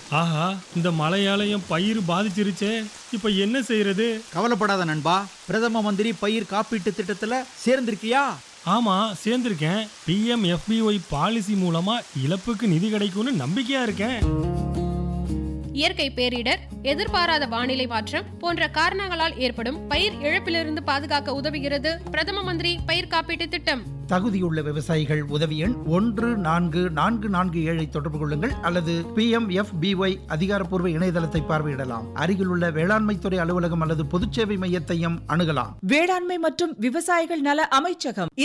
ஆஹா இந்த மழையால என் பயிர் பாதிச்சிருச்சே இப்ப என்ன செய்யறது கவலைப்படாத நண்பா பிரதம மந்திரி பயிர் காப்பீட்டு திட்டத்துல சேர்ந்திருக்கியா ஆமா சேர்ந்திருக்கேன் பிஎம் எஃபிஒய் பாலிசி மூலமா இழப்புக்கு நிதி கிடைக்கும்னு நம்பிக்கையா இருக்கேன் இயற்கை பேரிடர் எதிர்பாராத வானிலை மாற்றம் போன்ற காரணங்களால் ஏற்படும் பயிர் இழப்பிலிருந்து பாதுகாக்க உதவுகிறது பிரதம மந்திரி பயிர் காப்பீட்டு திட்டம் தகுதியுள்ள விவசாயிகள் உதவி எண் ஒன்று நான்கு நான்கு நான்கு ஏழை தொடர்பு கொள்ளுங்கள் அல்லது பி எம் எஃப் பிஒய் அதிகாரப்பூர்வ இணையதளத்தை பார்வையிடலாம் அருகிலுள்ள வேளாண்மைத்துறை அலுவலகம் அல்லது பொதுச்சேவை மையத்தையும் அணுகலாம் வேளாண்மை மற்றும் விவசாயிகள் நல அமைச்சகம்